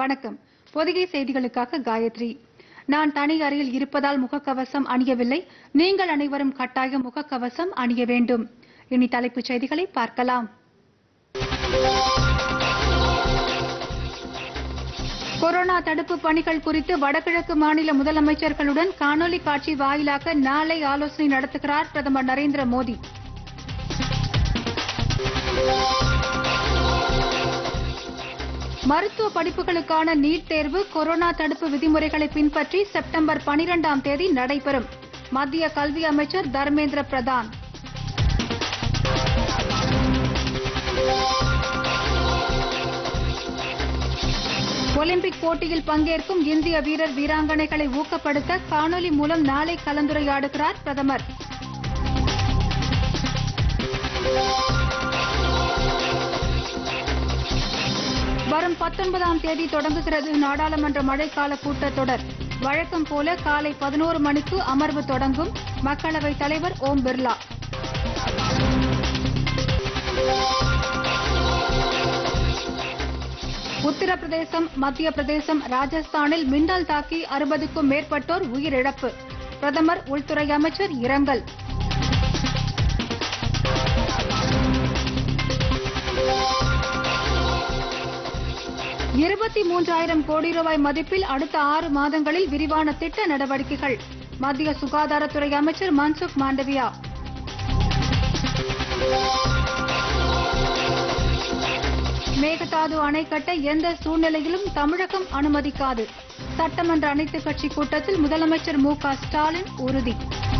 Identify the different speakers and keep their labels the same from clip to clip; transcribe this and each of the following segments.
Speaker 1: வணக்கம் பொதிகை செய்திகளுக்காக காயத்ரி நான் தனி அறையில் இருப்பதால் முகக்கவசம் அணியவில்லை நீங்கள் அனைவரும் கட்டாயம் முகக்கவசம் அணிய வேண்டும் இனி தலைப்புச் செய்திகளை பார்க்கலாம் கொரோனா தடுப்பு பணிகள் குறித்து வடகிழக்கு மாநில முதலமைச்சர்களுடன் காணொலி காட்சி வாயிலாக நாளை ஆலோசனை நடத்துகிறார் பிரதமர் நரேந்திர மோடி மருத்துவ படிப்புகளுக்கான நீட் தேர்வு கொரோனா தடுப்பு விதிமுறைகளை பின்பற்றி செப்டம்பர் 12ஆம் தேதி நடைபெறும் மத்திய கல்வி அமைச்சர் தர்மேந்திர பிரதான் ஒலிம்பிக் போட்டியில் பங்கேற்கும் இந்திய வீரர் வீராங்கனைகளை ஊக்கப்படுத்த காணொலி மூலம் நாளை கலந்துரையாடுகிறார் பிரதமர் வரும் 19ஆம் தேதி தொடங்குகிறது நாடாளுமன்ற மழைக்கால கூட்டத்தொடர் வழக்கம் போல காலை 11 மணிக்கு அமர்வு தொடங்கும் மக்களவைத் தலைவர் ஓம் பிர்லா உத்தரப்பிரதேசம் மத்திய பிரதேசம் ராஜஸ்தானில் மின்னல் தாக்கி அறுபதுக்கும் மேற்பட்டோர் உயிரிழப்பு பிரதமர் உள்துறை அமைச்சர் இரங்கல் இருபத்தி மூன்றாயிரம் கோடி ரூபாய் மதிப்பில் அடுத்த ஆறு மாதங்களில் விரிவான திட்ட நடவடிக்கைகள் மத்திய சுகாதாரத்துறை அமைச்சர் மன்சுக் மாண்டவியா மேகதாது அணை கட்ட எந்த சூழ்நிலையிலும் தமிழகம் அனுமதிக்காது சட்டமன்ற அனைத்துக் கட்சி கூட்டத்தில் முதலமைச்சர் மு க ஸ்டாலின் உறுதி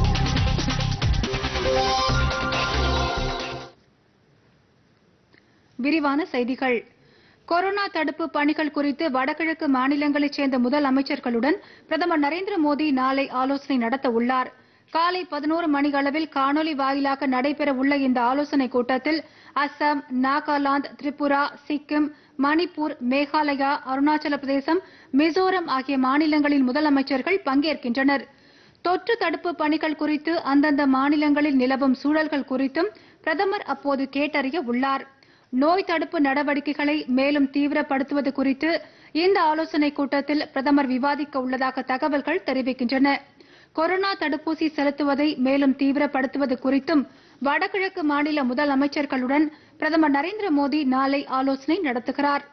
Speaker 1: விரிவான செய்திகள் கொரோனா தடுப்பு பணிகள் குறித்து வடகிழக்கு மாநிலங்களைச் சேர்ந்த முதல் அமைச்சர்களுடன் பிரதமர் நரேந்திர மோடி நாளை ஆலோசனை நடத்த உள்ளார் காலை பதினோரு மணி அளவில் காணொலி வாயிலாக நடைபெற உள்ள இந்த ஆலோசனைக் கூட்டத்தில் அஸ்ஸாம் நாகாலாந்து திரிபுரா சிக்கிம் மணிப்பூர் மேகாலயா அருணாச்சல பிரதேசம் மிசோரம் ஆகிய மாநிலங்களின் முதலமைச்சர்கள் பங்கேற்கின்றனர் தொற்று தடுப்பு பணிகள் குறித்து அந்தந்த மாநிலங்களில் நிலவும் சூழல்கள் குறித்தும் பிரதமர் அப்போது கேட்டறிய உள்ளார் நோய் தடுப்பு நடவடிக்கைகளை மேலும் தீவிரப்படுத்துவது குறித்து இந்த ஆலோசனைக் கூட்டத்தில் பிரதமர் விவாதிக்க உள்ளதாக தகவல்கள் தெரிவிக்கின்றன கொரோனா தடுப்பூசி செலுத்துவதை மேலும் தீவிரப்படுத்துவது குறித்தும் வடகிழக்கு மாநில முதல் அமைச்சர்களுடன் பிரதமர் நரேந்திர மோடி நாளை ஆலோசனை நடத்துகிறார்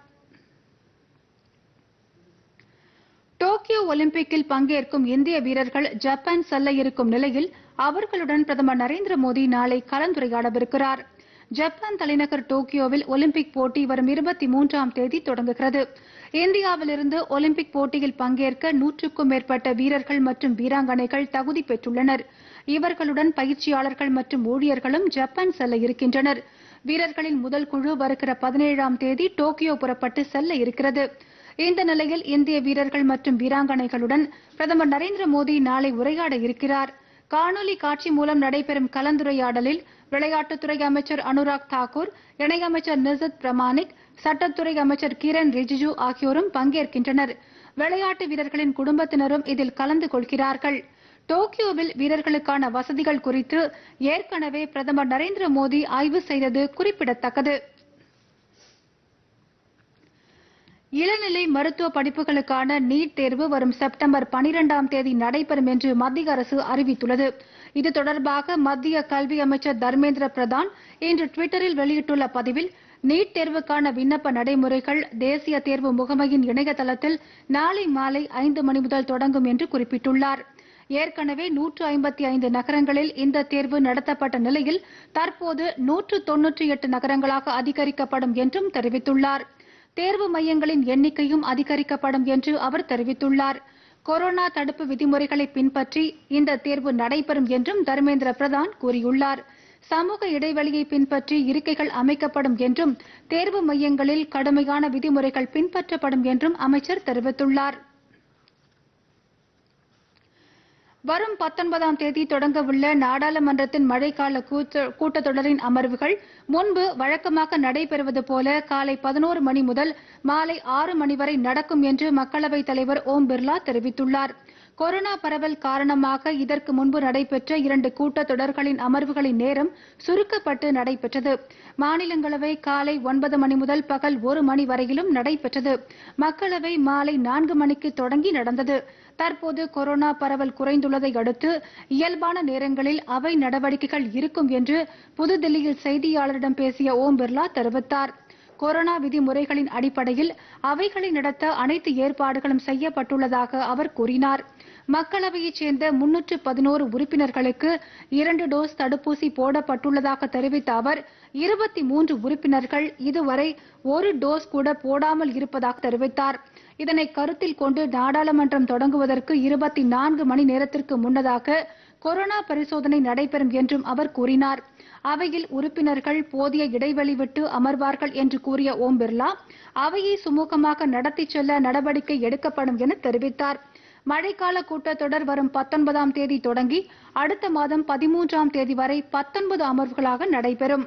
Speaker 1: டோக்கியோ ஒலிம்பிக்கில் பங்கேற்கும் இந்திய வீரர்கள் ஜப்பான் செல்ல இருக்கும் நிலையில் அவர்களுடன் பிரதமர் நரேந்திர மோடி நாளை கலந்துரையாடவிருக்கிறார் ஜப்பான் தலைநகர் டோக்கியோவில் ஒலிம்பிக் போட்டி வரும் இருபத்தி மூன்றாம் தேதி தொடங்குகிறது இந்தியாவிலிருந்து ஒலிம்பிக் போட்டியில் பங்கேற்க நூற்றுக்கும் மேற்பட்ட வீரர்கள் மற்றும் வீராங்கனைகள் தகுதி பெற்றுள்ளனர் இவர்களுடன் பயிற்சியாளர்கள் மற்றும் ஊழியர்களும் ஜப்பான் செல்ல இருக்கின்றனர் வீரர்களின் முதல் குழு வருகிற பதினேழாம் தேதி டோக்கியோ புறப்பட்டு செல்ல இருக்கிறது இந்த நிலையில் இந்திய வீரர்கள் மற்றும் வீராங்கனைகளுடன் பிரதமர் நரேந்திர மோடி நாளை உரையாட இருக்கிறார் காணொலி காட்சி மூலம் நடைபெறும் கலந்துரையாடலில் விளையாட்டுத்துறை அமைச்சர் அனுராக் தாக்கூர் இணையமைச்சர் நிசித் பிரமாணிக் சட்டத்துறை அமைச்சர் கிரண் ரிஜிஜு ஆகியோரும் பங்கேற்கின்றனர் விளையாட்டு வீரர்களின் குடும்பத்தினரும் இதில் கலந்து கொள்கிறார்கள் டோக்கியோவில் வீரர்களுக்கான வசதிகள் குறித்து ஏற்கனவே பிரதமர் நரேந்திர மோடி ஆய்வு செய்தது குறிப்பிடத்தக்கது இளநிலை மருத்துவ படிப்புகளுக்கான நீட் தேர்வு வரும் செப்டம்பர் 12ஆம் தேதி நடைபெறும் என்று மத்திய அரசு அறிவித்துள்ளது இது தொடர்பாக மத்திய கல்வி அமைச்சர் தர்மேந்திர பிரதான் இன்று டுவிட்டரில் வெளியிட்டுள்ள பதிவில் நீட் தேர்வுக்கான விண்ணப்ப நடைமுறைகள் தேசிய தேர்வு முகமையின் இணையதளத்தில் நாளை மாலை ஐந்து மணி முதல் தொடங்கும் என்று குறிப்பிட்டுள்ளார் ஏற்கனவே நூற்று ஐம்பத்தி ஐந்து நகரங்களில் இந்த தேர்வு நடத்தப்பட்ட நிலையில் தற்போது நூற்று தொன்னூற்றி எட்டு நகரங்களாக அதிகரிக்கப்படும் என்றும் தெரிவித்துள்ளார் தேர்வு மையங்களின் எண்ணிக்கையும் அதிகரிக்கப்படும் என்று அவர் தெரிவித்துள்ளார் கொரோனா தடுப்பு விதிமுறைகளை பின்பற்றி இந்த தேர்வு நடைபெறும் என்றும் தர்மேந்திர பிரதான் கூறியுள்ளார் சமூக இடைவெளியை பின்பற்றி இருக்கைகள் அமைக்கப்படும் என்றும் தேர்வு மையங்களில் கடுமையான விதிமுறைகள் பின்பற்றப்படும் என்றும் அமைச்சர் தெரிவித்துள்ளார் வரும் 19ஆம் தேதி தொடங்கவுள்ள நாடாளுமன்றத்தின் மழைக்கால கூட்ட- கூட்டத்தொடரின் அமர்வுகள் முன்பு வழக்கமாக நடைபெறுவது போல காலை 11 மணி முதல் மாலை ஆறு மணி வரை நடக்கும் என்று மக்களவைத் தலைவர் ஓம் பிர்லா தெரிவித்துள்ளார் கொரோனா பரவல் காரணமாக இதற்கு முன்பு நடைபெற்ற இரண்டு கூட்டத்தொடர்களின் அமர்வுகளின் நேரம் சுருக்கப்பட்டு நடைபெற்றது மாநிலங்களவை காலை ஒன்பது மணி முதல் பகல் ஒரு மணி வரையிலும் நடைபெற்றது மக்களவை மாலை நான்கு மணிக்கு தொடங்கி நடந்தது தற்போது கொரோனா பரவல் குறைந்துள்ளதை அடுத்து இயல்பான நேரங்களில் அவை நடவடிக்கைகள் இருக்கும் என்று புதுதில்லியில் செய்தியாளரிடம் பேசிய ஓம் பிர்லா தெரிவித்தார் கொரோனா விதிமுறைகளின் அடிப்படையில் அவைகளை நடத்த அனைத்து ஏற்பாடுகளும் செய்யப்பட்டுள்ளதாக அவர் கூறினார் மக்களவையைச் சேர்ந்த முன்னூற்று பதினோரு உறுப்பினர்களுக்கு இரண்டு டோஸ் தடுப்பூசி போடப்பட்டுள்ளதாக தெரிவித்த அவர் இருபத்தி மூன்று உறுப்பினர்கள் இதுவரை ஒரு டோஸ் கூட போடாமல் இருப்பதாக தெரிவித்தார் இதனை கருத்தில் கொண்டு நாடாளுமன்றம் தொடங்குவதற்கு இருபத்தி நான்கு மணி நேரத்திற்கு முன்னதாக கொரோனா பரிசோதனை நடைபெறும் என்றும் அவர் கூறினார் அவையில் உறுப்பினர்கள் போதிய இடைவெளி விட்டு அமர்வார்கள் என்று கூறிய ஓம் பிர்லா அவையை சுமூகமாக நடத்திச் செல்ல நடவடிக்கை எடுக்கப்படும் என தெரிவித்தார் மழைக்கால கூட்டத்தொடர் வரும் பத்தொன்பதாம் தேதி தொடங்கி அடுத்த மாதம் பதிமூன்றாம் தேதி வரை பத்தொன்பது அமர்வுகளாக நடைபெறும்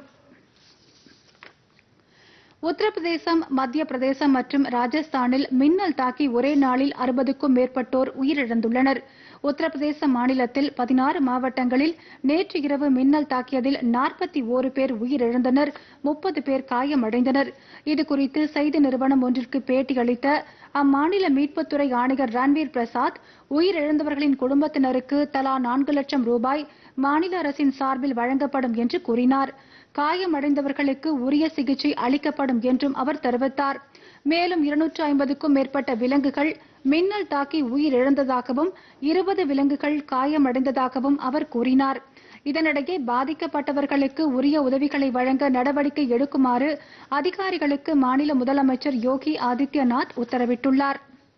Speaker 1: உத்தரப்பிரதேசம் மத்திய பிரதேசம் மற்றும் ராஜஸ்தானில் மின்னல் தாக்கி ஒரே நாளில் அறுபதுக்கும் மேற்பட்டோர் உயிரிழந்துள்ளனர் உத்தரப்பிரதேச மாநிலத்தில் பதினாறு மாவட்டங்களில் நேற்று இரவு மின்னல் தாக்கியதில் நாற்பத்தி ஓரு பேர் உயிரிழந்தனர் முப்பது பேர் காயமடைந்தனர் இதுகுறித்து செய்தி நிறுவனம் ஒன்றிற்கு பேட்டியளித்த அம்மாநில மீட்புத்துறை ஆணையர் ரன்வீர் பிரசாத் உயிரிழந்தவர்களின் குடும்பத்தினருக்கு தலா நான்கு லட்சம் ரூபாய் மாநில அரசின் சார்பில் வழங்கப்படும் என்று கூறினார் காயமடைந்தவர்களுக்கு உரிய சிகிச்சை அளிக்கப்படும் என்றும் அவர் தெரிவித்தார் மேலும் இருநூற்று ஐம்பதுக்கும் மேற்பட்ட விலங்குகள் மின்னல் தாக்கி உயிரிழந்ததாகவும் இருபது விலங்குகள் காயமடைந்ததாகவும் அவர் கூறினார் இதனிடையே பாதிக்கப்பட்டவர்களுக்கு உரிய உதவிகளை வழங்க நடவடிக்கை எடுக்குமாறு அதிகாரிகளுக்கு மாநில முதலமைச்சர் யோகி ஆதித்யநாத் உத்தரவிட்டுள்ளார்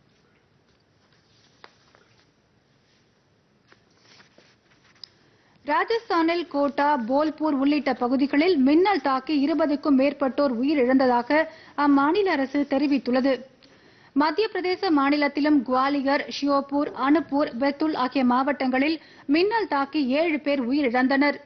Speaker 1: ராஜஸ்தானில் கோட்டா போல்பூர் உள்ளிட்ட பகுதிகளில் மின்னல் தாக்கி இருபதுக்கும் மேற்பட்டோர் உயிரிழந்ததாக அம்மாநில அரசு தெரிவித்துள்ளது மத்திய பிரதேச மாநிலத்திலும் குவாலியர் ஷியோபூர் அனுப்பூர் பெத்துல் ஆகிய மாவட்டங்களில் மின்னல் தாக்கி ஏழு பேர் உயிரிழந்தனர்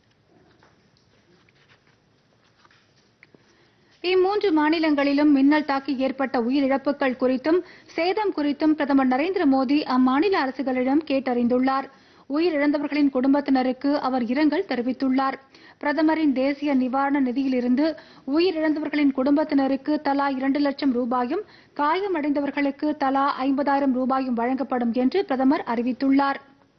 Speaker 1: இம்மூன்று மாநிலங்களிலும் மின்னல் தாக்கி ஏற்பட்ட உயிரிழப்புகள் குறித்தும் சேதம் குறித்தும் பிரதமர் நரேந்திர மோடி அம்மாநில அரசுகளிடம் கேட்டறிந்துள்ளார் உயிரிழந்தவர்களின் குடும்பத்தினருக்கு அவர் இரங்கல் தெரிவித்துள்ளார் பிரதமரின் தேசிய நிவாரண நிதியிலிருந்து உயிரிழந்தவர்களின் குடும்பத்தினருக்கு தலா இரண்டு லட்சம் ரூபாயும் காயமடைந்தவர்களுக்கு தலா ஐம்பதாயிரம் ரூபாயும் வழங்கப்படும் என்று பிரதமர் அறிவித்துள்ளார்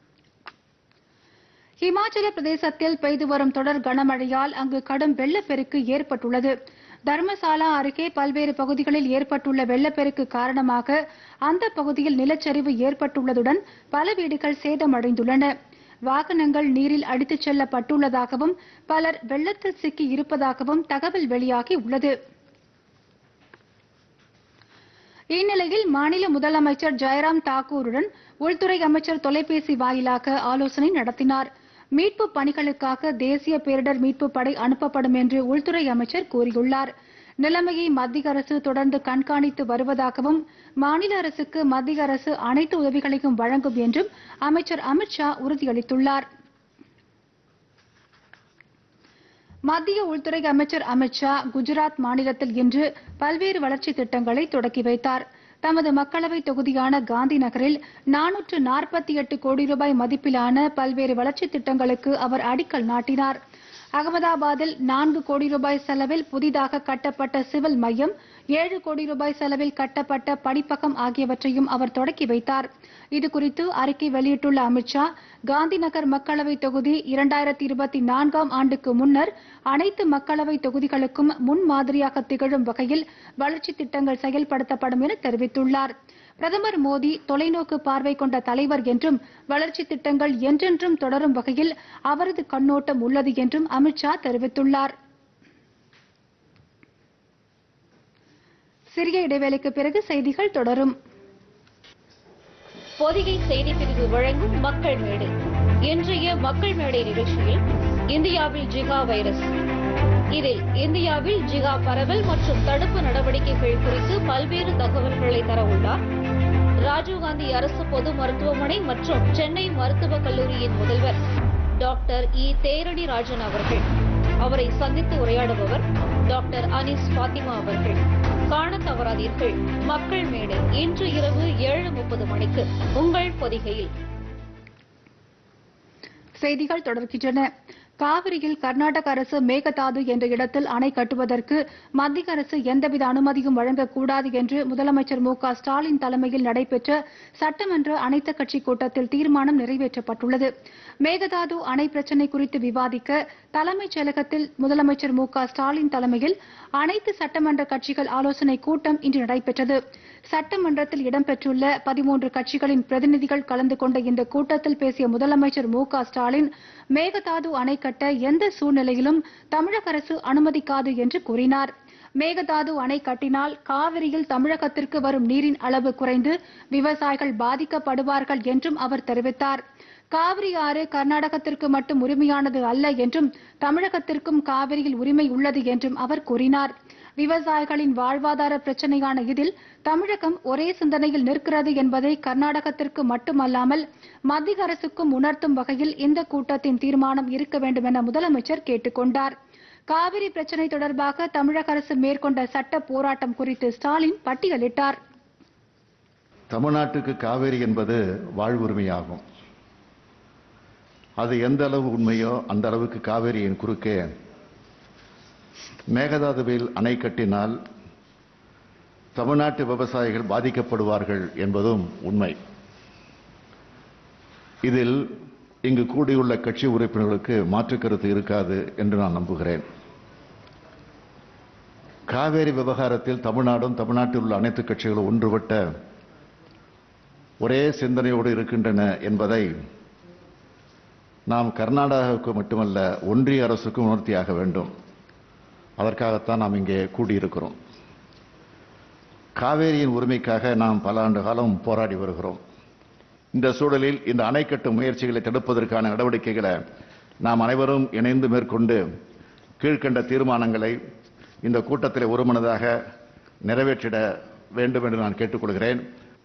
Speaker 1: ஹிமாச்சல பிரதேசத்தில் பெய்து வரும் தொடர் கனமழையால் அங்கு கடும் வெள்ளப்பெருக்கு ஏற்பட்டுள்ளது தர்மசாலா அருகே பல்வேறு பகுதிகளில் ஏற்பட்டுள்ள வெள்ளப்பெருக்கு காரணமாக அந்த பகுதியில் நிலச்சரிவு ஏற்பட்டுள்ளதுடன் பல வீடுகள் சேதமடைந்துள்ளன வாகனங்கள் நீரில் அடித்துச் செல்லப்பட்டுள்ளதாகவும் பலர் வெள்ளத்தில் சிக்கி இருப்பதாகவும் தகவல் வெளியாகி உள்ளது இந்நிலையில் மாநில முதலமைச்சர் ஜெயராம் தாக்கூருடன் உள்துறை அமைச்சர் தொலைபேசி வாயிலாக ஆலோசனை நடத்தினார் மீட்பு பணிகளுக்காக தேசிய பேரிடர் மீட்பு படை அனுப்பப்படும் என்று உள்துறை அமைச்சர் கூறியுள்ளார் நிலைமையை மத்திய அரசு தொடர்ந்து கண்காணித்து வருவதாகவும் மாநில அரசுக்கு மத்திய அரசு அனைத்து உதவிகளையும் வழங்கும் என்றும் அமைச்சர் அமித்ஷா உறுதியளித்துள்ளார் மத்திய உள்துறை அமைச்சர் அமித்ஷா குஜராத் மாநிலத்தில் இன்று பல்வேறு வளர்ச்சித் திட்டங்களை தொடக்கி வைத்தார் தமது மக்களவை தொகுதியான காந்தி நகரில் நானூற்று நாற்பத்தி எட்டு கோடி ரூபாய் மதிப்பிலான பல்வேறு வளர்ச்சித் திட்டங்களுக்கு அவர் அடிக்கல் நாட்டினார் அகமதாபாத்தில் நான்கு கோடி ரூபாய் செலவில் புதிதாக கட்டப்பட்ட சிவில் மையம் ஏழு கோடி ரூபாய் செலவில் கட்டப்பட்ட படிப்பகம் ஆகியவற்றையும் அவர் தொடக்கி வைத்தார் இதுகுறித்து அறிக்கை வெளியிட்டுள்ள அமித்ஷா காந்தி நகர் மக்களவை தொகுதி இரண்டாயிரத்தி இருபத்தி நான்காம் ஆண்டுக்கு முன்னர் அனைத்து மக்களவை தொகுதிகளுக்கும் முன்மாதிரியாக திகழும் வகையில் வளர்ச்சித் திட்டங்கள் செயல்படுத்தப்படும் என தெரிவித்துள்ளார் பிரதமர் மோடி தொலைநோக்கு பார்வை கொண்ட தலைவர் என்றும் வளர்ச்சித் திட்டங்கள் என்றென்றும் தொடரும் வகையில் அவரது கண்ணோட்டம் உள்ளது என்றும் அமித்ஷா தெரிவித்துள்ளார் சிறிய இடைவேளைக்கு பிறகு செய்திகள் தொடரும்
Speaker 2: பொதிகை செய்தி பிரிவு வழங்கும் மக்கள் மேடை இன்றைய மக்கள் மேடை நிகழ்ச்சியில் இந்தியாவில் ஜிகா வைரஸ் இதில் இந்தியாவில் ஜிகா பரவல் மற்றும் தடுப்பு நடவடிக்கைகள் குறித்து பல்வேறு தகவல்களை தர உள்ளார் ராஜீவ்காந்தி அரசு பொது மருத்துவமனை மற்றும் சென்னை மருத்துவக் கல்லூரியின் முதல்வர் டாக்டர் இ தேரணி ராஜன் அவர்கள் அவரை சந்தித்து உரையாடுபவர் டாக்டர் அனிஸ் பாத்திமா அவர்கள் காணத் தவறாதீர்கள் மக்கள் மேடை இன்று இரவு ஏழு முப்பது மணிக்கு உங்கள் பொதிகையில்
Speaker 1: செய்திகள் தொடர்கின்றன காவிரியில் கர்நாடக அரசு மேகதாது என்ற இடத்தில் அணை கட்டுவதற்கு மத்திய அரசு எந்தவித அனுமதியும் வழங்கக்கூடாது என்று முதலமைச்சர் மு க ஸ்டாலின் தலைமையில் நடைபெற்ற சட்டமன்ற அனைத்துக் கட்சி கூட்டத்தில் தீர்மானம் நிறைவேற்றப்பட்டுள்ளது மேகதாது அணை பிரச்சினை குறித்து விவாதிக்க தலைமைச் செயலகத்தில் முதலமைச்சர் மு க ஸ்டாலின் தலைமையில் அனைத்து சட்டமன்ற கட்சிகள் ஆலோசனை கூட்டம் இன்று நடைபெற்றது சட்டமன்றத்தில் இடம்பெற்றுள்ள பதிமூன்று கட்சிகளின் பிரதிநிதிகள் கலந்து கொண்ட இந்த கூட்டத்தில் பேசிய முதலமைச்சர் மு க ஸ்டாலின் மேகதாது அணை கட்ட எந்த சூழ்நிலையிலும் தமிழக அரசு அனுமதிக்காது என்று கூறினார் மேகதாது அணை கட்டினால் காவிரியில் தமிழகத்திற்கு வரும் நீரின் அளவு குறைந்து விவசாயிகள் பாதிக்கப்படுவார்கள் என்றும் அவர் தெரிவித்தார் காவிரி ஆறு கர்நாடகத்திற்கு மட்டும் உரிமையானது அல்ல என்றும் தமிழகத்திற்கும் காவிரியில் உரிமை உள்ளது என்றும் அவர் கூறினார் விவசாயிகளின் வாழ்வாதார பிரச்சனையான இதில் தமிழகம் ஒரே சிந்தனையில் நிற்கிறது என்பதை கர்நாடகத்திற்கு மட்டுமல்லாமல் மத்திய அரசுக்கும் உணர்த்தும் வகையில் இந்த கூட்டத்தின் தீர்மானம் இருக்க வேண்டும் என முதலமைச்சர் கேட்டுக் கொண்டார் காவிரி பிரச்சினை தொடர்பாக தமிழக அரசு மேற்கொண்ட சட்ட போராட்டம் குறித்து ஸ்டாலின் பட்டியலிட்டார்
Speaker 3: தமிழ்நாட்டுக்கு காவேரி என்பது வாழ்வுரிமையாகும் அது எந்த அளவு உண்மையோ அந்த அளவுக்கு காவேரியின் குறுக்கே மேகதாதுவில் அணை கட்டினால் தமிழ்நாட்டு விவசாயிகள் பாதிக்கப்படுவார்கள் என்பதும் உண்மை இதில் இங்கு கூடியுள்ள கட்சி உறுப்பினர்களுக்கு மாற்று கருத்து இருக்காது என்று நான் நம்புகிறேன் காவேரி விவகாரத்தில் தமிழ்நாடும் தமிழ்நாட்டில் உள்ள அனைத்து கட்சிகளும் ஒன்றுபட்ட ஒரே சிந்தனையோடு இருக்கின்றன என்பதை நாம் கர்நாடகாவுக்கு மட்டுமல்ல ஒன்றிய அரசுக்கும் உணர்த்தியாக வேண்டும் அதற்காகத்தான் நாம் இங்கே கூடியிருக்கிறோம் காவேரியின் உரிமைக்காக நாம் பல ஆண்டு காலம் போராடி வருகிறோம் இந்த சூழலில் இந்த அணை கட்டும் முயற்சிகளை தடுப்பதற்கான நடவடிக்கைகளை நாம் அனைவரும் இணைந்து மேற்கொண்டு கீழ்க்கண்ட தீர்மானங்களை இந்த கூட்டத்தில் ஒருமனதாக நிறைவேற்றிட வேண்டும் என்று நான் கேட்டுக்கொள்கிறேன்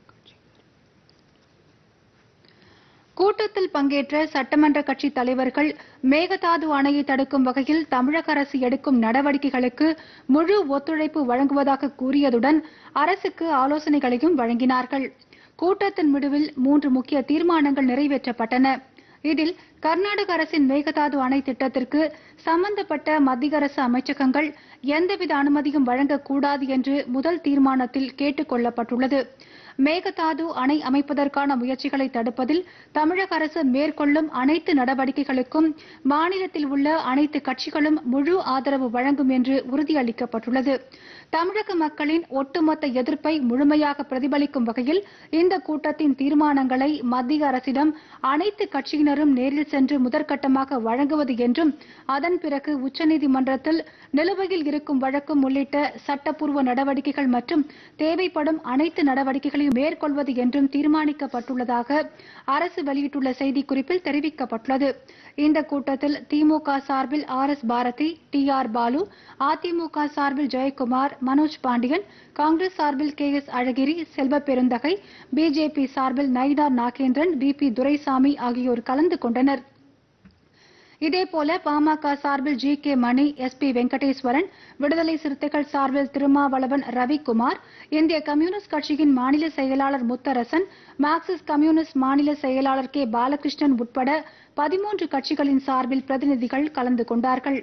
Speaker 1: கூட்டத்தில் பங்கேற்ற சட்டமன்ற கட்சி தலைவர்கள் மேகதாது அணையை தடுக்கும் வகையில் தமிழக அரசு எடுக்கும் நடவடிக்கைகளுக்கு முழு ஒத்துழைப்பு வழங்குவதாக கூறியதுடன் அரசுக்கு ஆலோசனைகளையும் வழங்கினார்கள் கூட்டத்தின் முடிவில் மூன்று முக்கிய தீர்மானங்கள் நிறைவேற்றப்பட்டன இதில் கர்நாடக அரசின் மேகதாது அணை திட்டத்திற்கு சம்பந்தப்பட்ட மத்திய அரசு அமைச்சகங்கள் எந்தவித அனுமதியும் வழங்கக்கூடாது என்று முதல் தீர்மானத்தில் கேட்டுக் கொள்ளப்பட்டுள்ளது மேகதாது அணை அமைப்பதற்கான முயற்சிகளை தடுப்பதில் தமிழக அரசு மேற்கொள்ளும் அனைத்து நடவடிக்கைகளுக்கும் மாநிலத்தில் உள்ள அனைத்து கட்சிகளும் முழு ஆதரவு வழங்கும் என்று உறுதியளிக்கப்பட்டுள்ளது தமிழக மக்களின் ஒட்டுமொத்த எதிர்ப்பை முழுமையாக பிரதிபலிக்கும் வகையில் இந்த கூட்டத்தின் தீர்மானங்களை மத்திய அரசிடம் அனைத்து கட்சியினரும் நேரில் சென்று முதற்கட்டமாக வழங்குவது என்றும் அதன் பிறகு உச்சநீதிமன்றத்தில் நிலுவையில் இருக்கும் வழக்கும் உள்ளிட்ட சட்டப்பூர்வ நடவடிக்கைகள் மற்றும் தேவைப்படும் அனைத்து நடவடிக்கைகளையும் மேற்கொள்வது என்றும் தீர்மானிக்கப்பட்டுள்ளதாக அரசு வெளியிட்டுள்ள செய்திக்குறிப்பில் தெரிவிக்கப்பட்டுள்ளது இந்த கூட்டத்தில் திமுக சார்பில் R S Bharathi T R Baalu AIADMK சார்பில் ஜெயக்குமார் மனோஜ் பாண்டியன் காங்கிரஸ் சார்பில் கே எஸ் அழகிரி செல்வ பெருந்தகை பிஜேபி சார்பில் நயினார் நாகேந்திரன் வி பி துரைசாமி ஆகியோர் கலந்து கொண்டனர் இதேபோல பாமக சார்பில் G K Mani S P Venkateswaran Viduthalai Chiruthaigal சார்பில் திருமாவளவன் ரவிக்குமார் இந்திய கம்யூனிஸ்ட் கட்சியின் மாநில செயலாளர் முத்தரசன் மார்க்சிஸ்ட் கம்யூனிஸ்ட் மாநில செயலாளர் கே பாலகிருஷ்ணன் உட்பட பதிமூன்று கட்சிகளின் சார்பில் பிரதிநிதிகள் கலந்து கொண்டார்கள்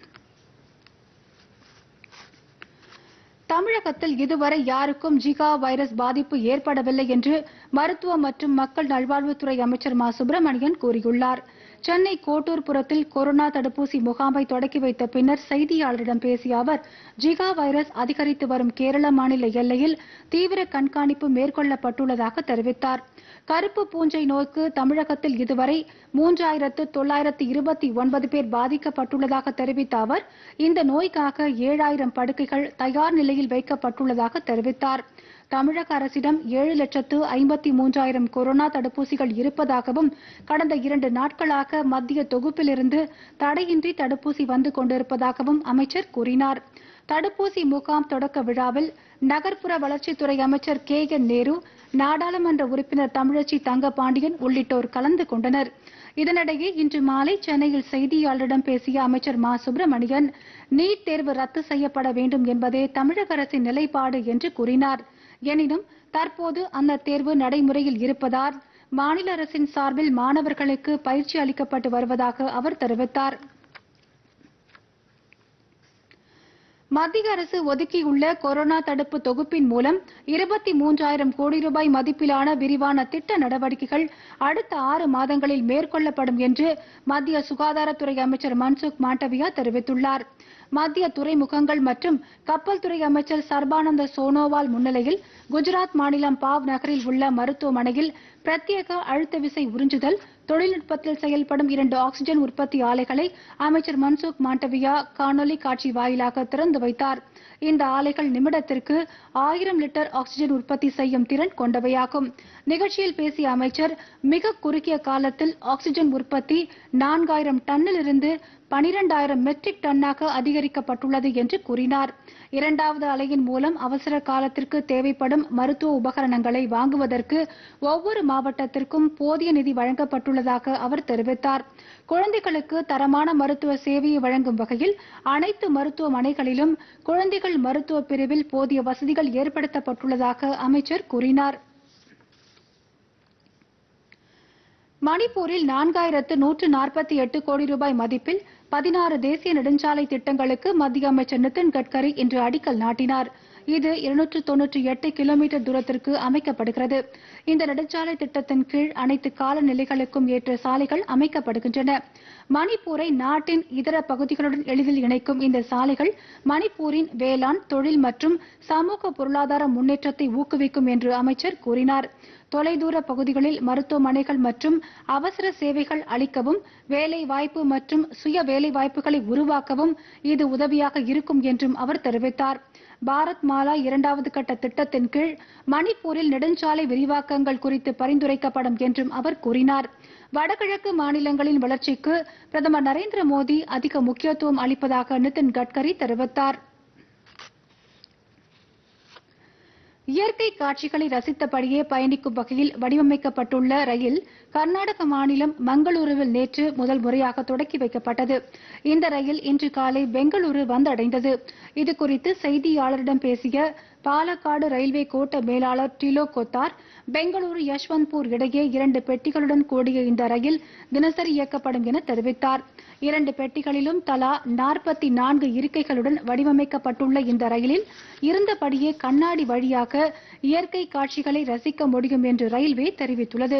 Speaker 1: தமிழகத்தில் இதுவரை யாருக்கும் ஜிகா வைரஸ் பாதிப்பு ஏற்படவில்லை என்று மருத்துவ மற்றும் மக்கள் நல்வாழ்வுத்துறை அமைச்சர் மா சுப்பிரமணியன் கூறியுள்ளார் சென்னை கோட்டூர்புரத்தில் கொரோனா தடுப்பூசி முகாமை தொடக்கி வைத்த பின்னர் செய்தியாளரிடம் பேசிய அவர் ஜிகா வைரஸ் அதிகரித்து வரும் கேரள மாநில எல்லையில் தீவிர கண்காணிப்பு மேற்கொள்ளப்பட்டுள்ளதாக தெரிவித்தார் கருப்பு பூஞ்சை நோய்க்கு தமிழகத்தில் இதுவரை மூன்றாயிரத்து தொள்ளாயிரத்து இருபத்தி ஒன்பது பேர் பாதிக்கப்பட்டுள்ளதாக தெரிவித்த அவர் இந்த நோய்க்காக ஏழாயிரம் படுக்கைகள் தயார் நிலையில் வைக்கப்பட்டுள்ளதாக தெரிவித்தார் தமிழக அரசிடம் ஏழு லட்சத்து ஐம்பத்தி மூன்றாயிரம் கொரோனா தடுப்பூசிகள் இருப்பதாகவும் கடந்த இரண்டு நாட்களாக மத்திய தொகுப்பிலிருந்து தடையின்றி தடுப்பூசி வந்து கொண்டிருப்பதாகவும் அமைச்சர் கூறினார் தடுப்பூசி முகாம் தொடக்க விழாவில் நகர்ப்புற வளர்ச்சித்துறை அமைச்சர் கே என் நேரு நாடாளுமன்ற உறுப்பினர் தமிழச்சி தங்கபாண்டியன் உள்ளிட்டோர் கலந்து கொண்டனர் இதனிடையே இன்று மாலை சென்னையில் செய்தியாளரிடம் பேசிய அமைச்சர் மா சுப்பிரமணியன் நீட் தேர்வு ரத்து செய்யப்பட வேண்டும் என்பதே தமிழக அரசின் நிலைப்பாடு என்று கூறினார் எனினும் தற்போது அந்த தேர்வு நடைமுறையில் இருப்பதால் மாநில அரசின் சார்பில் மாணவர்களுக்கு பயிற்சி அளிக்கப்பட்டு வருவதாக அவர் தெரிவித்தார் மத்திய அரசு ஒதுக்கியுள்ள கொரோனா தடுப்பு தொகுப்பின் மூலம் இருபத்தி மூன்றாயிரம் கோடி ரூபாய் மதிப்பிலான விரிவான திட்ட நடவடிக்கைகள் அடுத்த ஆறு மாதங்களில் மேற்கொள்ளப்படும் என்று மத்திய சுகாதாரத்துறை அமைச்சர் மன்சுக் மாண்டவியா தெரிவித்துள்ளார் மத்திய துறைமுகங்கள் மற்றும் கப்பல் துறை அமைச்சர் சர்பானந்த சோனோவால் முன்னிலையில் குஜராத் மாநிலம் பாவ் நகரில் உள்ள மருத்துவமனையில் பிரத்யேக அழுத்த விசை உறிஞ்சுதல் தொழில்நுட்பத்தில் செயல்படும் இரண்டு ஆக்ஸிஜன் உற்பத்தி ஆலைகளை அமைச்சர் மன்சுக் மாண்டவியா காணொலி காட்சி வாயிலாக திறந்து வைத்தார் இந்த ஆலைகள் நிமிடத்திற்கு ஆயிரம் லிட்டர் ஆக்ஸிஜன் உற்பத்தி செய்யும் திறன் கொண்டவையாகும் நிகழ்ச்சியில் பேசிய அமைச்சர் மிக குறுகிய காலத்தில் ஆக்ஸிஜன் உற்பத்தி நான்காயிரம் டன்னிலிருந்து பனிரெண்டாயிரம் மெட்ரிக் டன்னாக அதிகரிக்கப்பட்டுள்ளது என்று கூறினார் இரண்டாவது அலையின் மூலம் அவசர காலத்திற்கு தேவைப்படும் மருத்துவ உபகரணங்களை வாங்குவதற்கு ஒவ்வொரு மாவட்டத்திற்கும் போதிய நிதி வழங்கப்பட்டுள்ளதாக அவர் தெரிவித்தார் குழந்தைகளுக்கு தரமான மருத்துவ சேவையை வழங்கும் வகையில் அனைத்து மருத்துவமனைகளிலும் குழந்தைகள் மருத்துவ பிரிவில் போதிய வசதிகள் ஏற்படுத்தப்பட்டுள்ளதாக அமைச்சர் கூறினார் மணிப்பூரில் நான்காயிரத்து நூற்று நாற்பத்தி எட்டு கோடி ரூபாய் மதிப்பில் பதினாறு தேசிய நெடுஞ்சாலை திட்டங்களுக்கு மத்திய அமைச்சர் நிதின் கட்கரி இன்று அடிக்கல் நாட்டினார் இது இருநூற்று தொன்னூற்றி எட்டு கிலோமீட்டர் தூரத்திற்கு அமைக்கப்படுகிறது இந்த நெடுஞ்சாலை திட்டத்தின் கீழ் அனைத்து காலநிலைகளுக்கும் ஏற்ற சாலைகள் அமைக்கப்படுகின்றன மணிப்பூரை நாட்டின் இதர பகுதிகளுடன் எளிதில் இணைக்கும் இந்த சாலைகள் மணிப்பூரின் வேளாண் தொழில் மற்றும் சமூக பொருளாதார முன்னேற்றத்தை ஊக்குவிக்கும் என்று அமைச்சர் கூறினார் தொலைதூர பகுதிகளில் மருத்துவமனைகள் மற்றும் அவசர சேவைகள் அளிக்கவும் வேலை வாய்ப்பு மற்றும் சுய வேலை வாய்ப்புகளை உருவாக்கவும் இது உதவியாக இருக்கும் என்றும் அவர் தெரிவித்தார் பாரத் மாலா இரண்டாவது கட்ட திட்டத்தின் கீழ் மணிப்பூரில் நெடுஞ்சாலை விரிவாக்கங்கள் குறித்து பரிந்துரைக்கப்படும் என்றும் அவர் கூறினார் வடகிழக்கு மாநிலங்களின் வளர்ச்சிக்கு பிரதமர் நரேந்திர மோடி அதிக முக்கியத்துவம் அளிப்பதாக நிதின் கட்கரி தெரிவித்தார் இயற்கை காட்சிகளை ரசித்தபடியே பயணிக்கும் வகையில் வடிவமைக்கப்பட்டுள்ள ரயில் கர்நாடக மாநிலம் மங்களூருவில் நேற்று முதல் முறையாக தொடக்கி வைக்கப்பட்டது இந்த ரயில் இன்று காலை பெங்களூரு வந்தடைந்தது இதுகுறித்து செய்தியாளரிடம் பேசிய பாலக்காடு ரயில்வே கோட்ட மேலாளர் டிலோ கொத்தார் பெங்களூரு யஷ்வந்த்பூர் இடையே இரண்டு பெட்டிகளுடன் கூடிய இந்த ரயில் தினசரி இயக்கப்படும் என தெரிவித்தார் இரண்டு பெட்டிகளிலும் தலா நாற்பத்தி நான்கு இருக்கைகளுடன் வடிவமைக்கப்பட்டுள்ள இந்த ரயிலில் இருந்தபடியே கண்ணாடி வழியாக இயற்கை காட்சிகளை ரசிக்க முடியும் என்று ரயில்வே தெரிவித்துள்ளது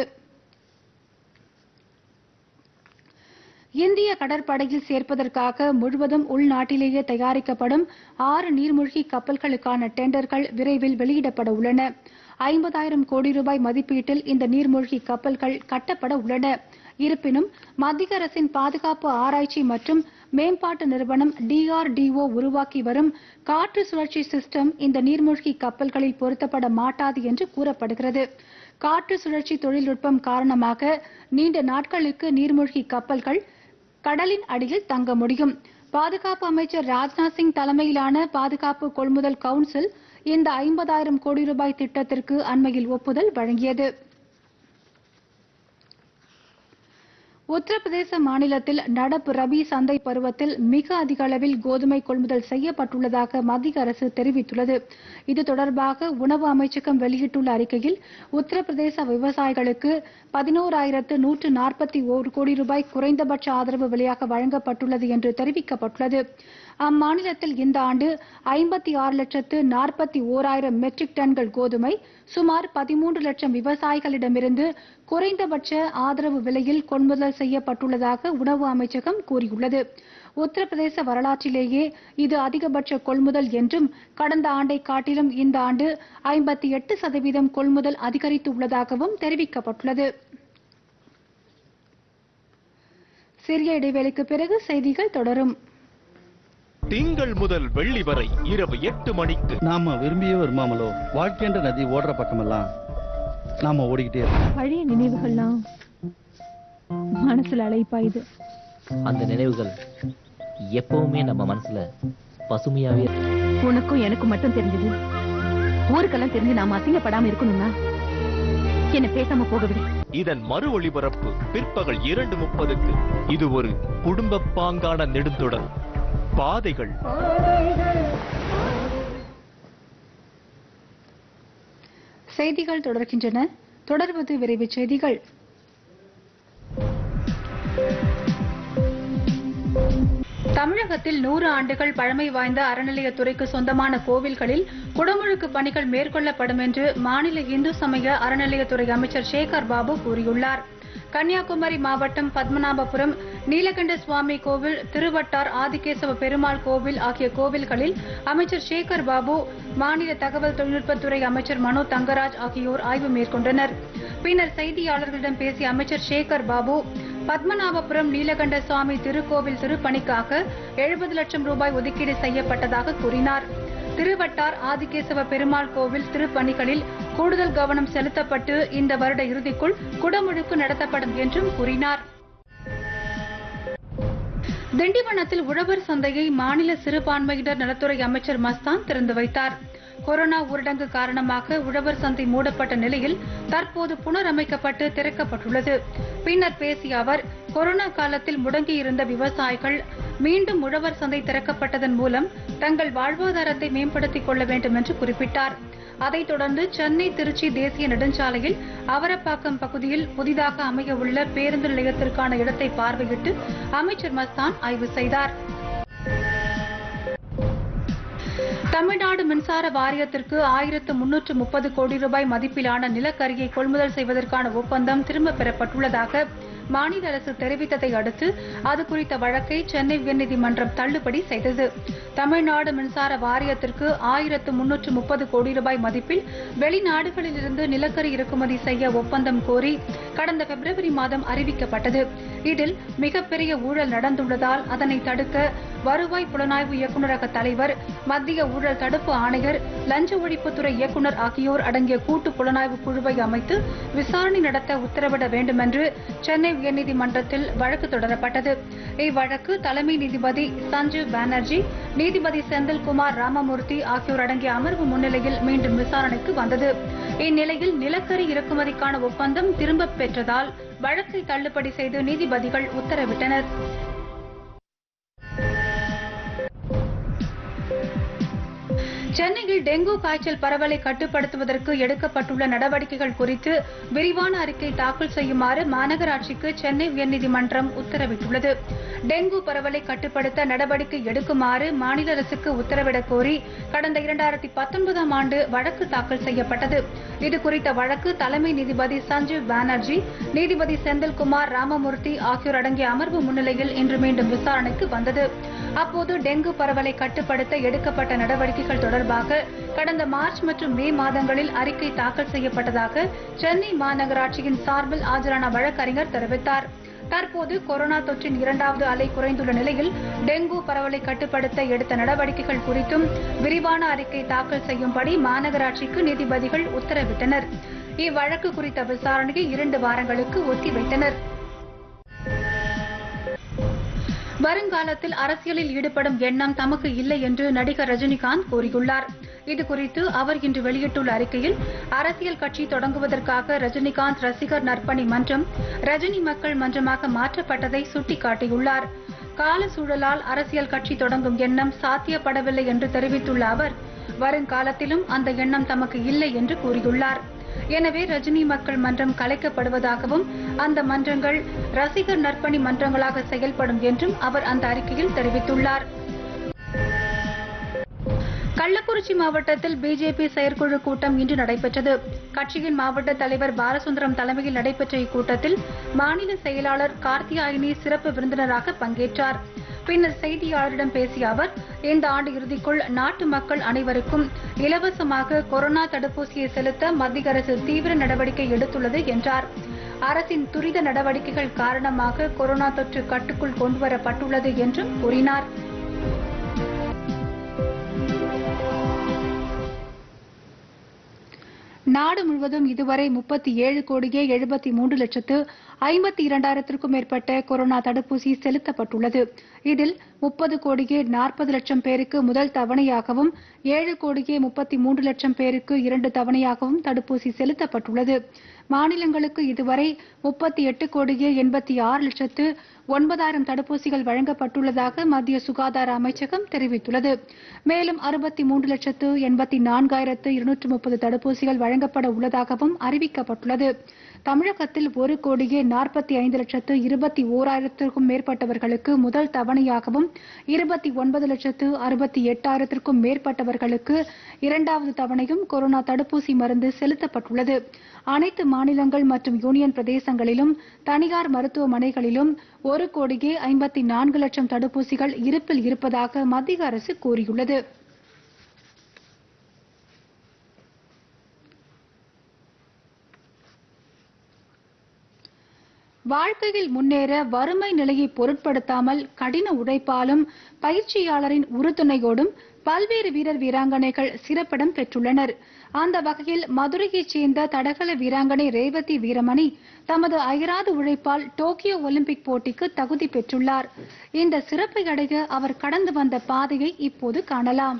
Speaker 1: இந்திய கடற்படையில் சேர்ப்பதற்காக முழுவதும் உள்நாட்டிலேயே தயாரிக்கப்படும் ஆறு நீர்மூழ்கி கப்பல்களுக்கான டெண்டர்கள் விரைவில் வெளியிடப்பட உள்ளன ஐம்பதாயிரம் கோடி ரூபாய் மதிப்பீட்டில் இந்த நீர்மூழ்கி கப்பல்கள் கட்டப்பட உள்ளன இருப்பினும் மத்திய அரசின் பாதுகாப்பு ஆராய்ச்சி மற்றும் மேம்பாட்டு நிறுவனம் டிஆர்டிஓ உருவாக்கி வரும் காற்று சுழற்சி சிஸ்டம் இந்த நீர்மூழ்கி கப்பல்களில் பொருத்தப்பட மாட்டாது என்று கூறப்படுகிறது காற்று சுழற்சி தொழில்நுட்பம் காரணமாக நீண்ட நாட்களுக்கு நீர்மூழ்கி கப்பல்கள் கடலின் அடியில் தங்க முடியும் பாதுகாப்பு அமைச்சர் ராஜ்நாத் சிங் தலைமையிலான பாதுகாப்பு கொள்முதல் கவுன்சில் இந்த ஐம்பதாயிரம் கோடி ரூபாய் திட்டத்திற்கு அண்மையில் ஒப்புதல் வழங்கியது உத்தரப்பிரதேச மாநிலத்தில் நடப்பு ரபி சந்தை பருவத்தில் மிக அதிக அளவில் கோதுமை கொள்முதல் செய்யப்பட்டுள்ளதாக மத்திய அரசு தெரிவித்துள்ளது இது தொடர்பாக உணவு அமைச்சகம் வெளியிட்டுள்ள அறிக்கையில் உத்தரப்பிரதேச விவசாயிகளுக்கு பதினோராயிரத்து நூற்று நாற்பத்தி ஓரு கோடி ரூபாய் குறைந்தபட்ச ஆதரவு விலையாக வழங்கப்பட்டுள்ளது என்று தெரிவிக்கப்பட்டுள்ளது அம்மாநிலத்தில் இந்த ஆண்டு ஐம்பத்தி ஆறு லட்சத்து நாற்பத்தி ஓராயிரம் மெட்ரிக் டன்கள் கோதுமை சுமார் பதிமூன்று லட்சம் விவசாயிகளிடமிருந்து குறைந்தபட்ச ஆதரவு விலையில் கொள்முதல் செய்யப்பட்டுள்ளதாக உணவு அமைச்சகம் கூறியுள்ளது உத்தரப்பிரதேச வரலாற்றிலேயே இது அதிகபட்ச கொள்முதல் என்றும் கடந்த ஆண்டை காட்டிலும் இந்த ஆண்டு ஐம்பத்தி எட்டு சதவீதம் கொள்முதல் அதிகரித்துள்ளதாகவும் தெரிவிக்கப்பட்டுள்ளது சிறிய இடைவேளைக்கு பிறகு செய்திகள் தொடரும்
Speaker 4: திங்கள் முதல் வெள்ளி வரை இரவு எட்டு மணிக்கு
Speaker 5: நாம விரும்பியே வருமாமலோ வாழ்க்கைன்ற நதி ஓடுற பக்கமெல்லாம் நாம ஓடிக்கிட்டே இருக்கோம்
Speaker 6: பழைய நினைவுகள்லாம் மனசுல அலைப்பாயுது
Speaker 7: அந்த நினைவுகள் எப்பவுமே நம்ம மனசுல பசுமையாவே இருக்கும்.
Speaker 6: உனக்கும் எனக்கும் மட்டும் தெரிஞ்சது ஊருக்கெல்லாம் தெரிஞ்சு நாம அசிங்கப்படாம இருக்கணும்னா என்ன பேசாம போக விடு
Speaker 4: இதன் மறு ஒளிபரப்பு பிற்பகல் இரண்டு முப்பதுக்கு இது ஒரு குடும்ப பாங்கான நெடுந்தொடர் பாதைகள்
Speaker 1: செய்திகள் தொடர்கின்றன தொடர்வது விரைவுச் செய்திகள் தமிழகத்தில் நூறு ஆண்டுகள் பழமை வாய்ந்த அறநிலையத்துறைக்கு சொந்தமான கோவில்களில் குடமுழுக்கு பணிகள் மேற்கொள்ளப்படும் என்று மாநில இந்து சமய அறநிலையத்துறை அமைச்சர் சேகர் பாபு கூறியுள்ளார் கன்னியாகுமரி மாவட்டம் பத்மநாபபுரம் நீலகண்ட சுவாமி கோவில் திருவட்டார் ஆதிகேசவ பெருமாள் கோவில் ஆகிய கோவில்களில் அமைச்சர் சேகர் பாபு மாநில தகவல் தொழில்நுட்பத்துறை அமைச்சர் மனோ தங்கராஜ் ஆகியோர் ஆய்வு மேற்கொண்டனர் பின்னர் செய்தியாளர்களிடம் பேசிய அமைச்சர் சேகர் பாபு பத்மநாபபுரம் நீலகண்ட சுவாமி திருக்கோவில் திருப்பணிக்காக எழுபது லட்சம் ரூபாய் ஒதுக்கீடு செய்யப்பட்டதாக கூறினார் திருவட்டார் ஆதிகேசவ பெருமாள் கோவில் திருப்பணிகளில் கூடுதல் கவனம் செலுத்தப்பட்டு இந்த வருட இறுதிக்குள் குடமுழுக்கு நடத்தப்படும் என்றும் கூறினார் திண்டிவனத்தில் உழவர் சந்தையை மாநில சிறுபான்மையினர் நலத்துறை அமைச்சர் மஸ்தான் திறந்து வைத்தார் கொரோனா ஊரடங்கு காரணமாக உழவர் சந்தை மூடப்பட்ட நிலையில் தற்போது புனரமைக்கப்பட்டு திறக்கப்பட்டுள்ளது பின்னர் பேசிய அவர் கொரோனா காலத்தில் முடங்கியிருந்த விவசாயிகள் மீண்டும் உழவர் சந்தை திறக்கப்பட்டதன் மூலம் தங்கள் வாழ்வாதாரத்தை மேம்படுத்திக் கொள்ள வேண்டும் என்று குறிப்பிட்டார் அதைத் தொடர்ந்து சென்னை திருச்சி தேசிய நெடுஞ்சாலையில் அவரப்பாக்கம் பகுதியில் புதிதாக அமைய உள்ள பேருந்து நிலையத்திற்கான இடத்தை பார்வையிட்டு அமைச்சர் மஸ்தான் ஆய்வு செய்தார் தமிழ்நாடு மின்சார வாரியத்திற்கு ஆயிரத்து முன்னூற்று முப்பது கோடி ரூபாய் மதிப்பிலான நிலக்கரியை கொள்முதல் செய்வதற்கான ஒப்பந்தம் திரும்பப் பெறப்பட்டுள்ளதாக மாநில அரசு தெரிவித்ததை அடுத்து அது குறித்த வழக்கை சென்னை உயர்நீதிமன்றம் தள்ளுபடி செய்தது தமிழ்நாடு மின்சார வாரியத்திற்கு ஆயிரத்து முன்னூற்று முப்பது கோடி ரூபாய் மதிப்பில் வெளிநாடுகளிலிருந்து நிலக்கரி இறக்குமதி செய்ய ஒப்பந்தம் கோரி கடந்த பிப்ரவரி மாதம் அறிவிக்கப்பட்டது இதில் மிகப்பெரிய ஊழல் நடந்துள்ளதால் அதனை தடுக்க வருவாய் புலனாய்வு இயக்குநரக தலைவர் மத்திய ஊழல் தடுப்பு ஆணையர் லஞ்ச ஒழிப்புத்துறை இயக்குநர் ஆகியோர் அடங்கிய கூட்டு புலனாய்வு குழுவை அமைத்து விசாரணை நடத்த உத்தரவிட வேண்டும் என்று சென்னை உயர்நீதிமன்றத்தில் வழக்கு தொடரப்பட்டது இவ்வழக்கு தலைமை நீதிபதி சஞ்சீவ் பானர்ஜி நீதிபதி செந்தில்குமார் ராமமூர்த்தி ஆகியோர் அடங்கிய அமர்வு முன்னிலையில் மீண்டும் விசாரணைக்கு வந்தது இந்நிலையில் நிலக்கரி இறக்குமதிக்கான ஒப்பந்தம் திரும்பப் பெற்றதால் வழக்கை தள்ளுபடி செய்து நீதிபதிகள் உத்தரவிட்டனர் சென்னையில் டெங்கு காய்ச்சல் பரவலை கட்டுப்படுத்துவதற்கு எடுக்கப்பட்டுள்ள நடவடிக்கைகள் குறித்து விரிவான அறிக்கை தாக்கல் செய்யுமாறு மாநகராட்சிக்கு சென்னை உயர்நீதிமன்றம் உத்தரவிட்டுள்ளது டெங்கு பரவலை கட்டுப்படுத்த நடவடிக்கை எடுக்குமாறு மாநில அரசுக்கு உத்தரவிடக் கோரி கடந்த இரண்டாயிரத்தி பத்தொன்பதாம் ஆண்டு வழக்கு தாக்கல் செய்யப்பட்டது இது குறித்த வழக்கு தலைமை நீதிபதி சஞ்சீவ் பானர்ஜி நீதிபதி செந்தில்குமார் ராமமூர்த்தி ஆகியோர் அடங்கிய அமர்வு முன்னிலையில் இன்று மீண்டும் விசாரணைக்கு வந்தது அப்போது டெங்கு பரவலை கட்டுப்படுத்த எடுக்கப்பட்ட நடவடிக்கைகள் தொடர்பாக கடந்த மார்ச் மற்றும் மே மாதங்களில் அறிக்கை தாக்கல் செய்யப்பட்டதாக சென்னை மாநகராட்சியின் சார்பில் ஆஜரான வழக்கறிஞர் தெரிவித்தார் தற்போது கொரோனா தொற்றின் இரண்டாவது அலை குறைந்துள்ள நிலையில் டெங்கு பரவலை கட்டுப்படுத்த எடுத்த நடவடிக்கைகள் குறித்தும் விரிவான அறிக்கை தாக்கல் செய்யும்படி மாநகராட்சிக்கு நீதிபதிகள் உத்தரவிட்டனர் இவ்வழக்கு குறித்த விசாரணையை இரண்டு வாரங்களுக்கு ஒத்திவைத்தனர் வருங்காலத்தில் அரசியலில் ஈடுபடும் எண்ணம் தமக்கு இல்லை என்று நடிகர் ரஜினிகாந்த் கூறியுள்ளார் இதுகுறித்து அவர் இன்று வெளியிட்டுள்ள அறிக்கையில் அரசியல் கட்சி தொடங்குவதற்காக ரஜினிகாந்த் ரசிகர் நற்பணி மன்றம் ரஜினி மக்கள் மன்றமாக மாற்றப்பட்டதை சுட்டிக்காட்டியுள்ளார் கால சூழலால் அரசியல் கட்சி தொடங்கும் எண்ணம் சாத்தியப்படவில்லை என்று தெரிவித்துள்ள அவர் வருங்காலத்திலும் அந்த எண்ணம் தமக்கு இல்லை என்று கூறியுள்ளார் எனவே ரஜினி மக்கள் மன்றம் கலைக்கப்படுவதாகவும் அந்த மன்றங்கள் ரசிகர் நற்பணி மன்றங்களாக செயல்படும் என்றும் அவர் அந்த அறிக்கையில் தெரிவித்துள்ளார் கள்ளக்குறிச்சி மாவட்டத்தில் பிஜேபி செயற்குழு கூட்டம் இன்று நடைபெற்றது கட்சியின் மாவட்ட தலைவர் பாலசுந்தரம் தலைமையில் நடைபெற்ற இக்கூட்டத்தில் மாநில செயலாளர் கார்த்தியாயினி சிறப்பு விருந்தினராக பங்கேற்றார் பின்னர் செய்தியாளரிடம் பேசிய அவர் இந்த ஆண்டு இறுதிக்குள் நாட்டு மக்கள் அனைவருக்கும் இலவசமாக கொரோனா தடுப்பூசியை செலுத்த மத்திய அரசு தீவிர நடவடிக்கை எடுத்துள்ளது என்றார் அரசின் துரித நடவடிக்கைகள் காரணமாக கொரோனா தொற்று கட்டுக்குள் கொண்டுவரப்பட்டுள்ளது என்றும் கூறினார் நாடு முழுவதும் இதுவரை முப்பத்தி ஏழு கோடியே எழுபத்தி மூன்று லட்சத்து ஐம்பத்தி இரண்டாயிரத்திற்கும் மேற்பட்ட கொரோனா தடுப்பூசி செலுத்தப்பட்டுள்ளது இதில் முப்பது கோடியே நாற்பது லட்சம் பேருக்கு முதல் தவணையாகவும் ஏழு கோடியே முப்பத்தி மூன்று லட்சம் பேருக்கு இரண்டு தவணையாகவும் தடுப்பூசி செலுத்தப்பட்டுள்ளது மாநிலங்களுக்கு இதுவரை முப்பத்தி எட்டு கோடியே எண்பத்தி ஆறு லட்சத்து ஒன்பதாயிரம் தடுப்பூசிகள் வழங்கப்பட்டுள்ளதாக மத்திய சுகாதார அமைச்சகம் தெரிவித்துள்ளது மேலும் அறுபத்தி மூன்று லட்சத்து எண்பத்தி நான்காயிரத்து இருநூற்று முப்பது தடுப்பூசிகள் வழங்கப்பட உள்ளதாகவும் அறிவிக்கப்பட்டுள்ளது தமிழகத்தில் ஒரு கோடியே நாற்பத்தி ஐந்து லட்சத்து இருபத்தி ஓராயிரத்திற்கும் மேற்பட்டவர்களுக்கு முதல் தவணையாகவும் இருபத்தி ஒன்பது லட்சத்து அறுபத்தி எட்டாயிரத்திற்கும் மேற்பட்டவர்களுக்கு இரண்டாவது தவணையும் கொரோனா தடுப்பூசி மருந்து செலுத்தப்பட்டுள்ளது அனைத்து மாநிலங்கள் மற்றும் யூனியன் பிரதேசங்களிலும் தனியார் மருத்துவமனைகளிலும் ஒரு கோடியே ஐம்பத்தி நான்கு லட்சம் தடுப்பூசிகள் இருப்பில் இருப்பதாக மத்திய அரசு கூறியுள்ளது வாழ்க்கையில் முன்னேற வறுமை நிலையை பொருட்படுத்தாமல் கடின உழைப்பாலும் பயிற்சியாளரின் உறுதுணையோடும் பல்வேறு வீரர் வீராங்கனைகள் சிறப்பிடம் பெற்றுள்ளனர் அந்த வகையில் மதுரையைச் சேர்ந்த தடகள வீராங்கனை ரேவதி வீரமணி தமது அயராத உழைப்பால் டோக்கியோ ஒலிம்பிக் போட்டிக்கு தகுதி பெற்றுள்ளார் இந்த சிறப்பை அடைய அவர் கடந்து வந்த பாதையை இப்போது காணலாம்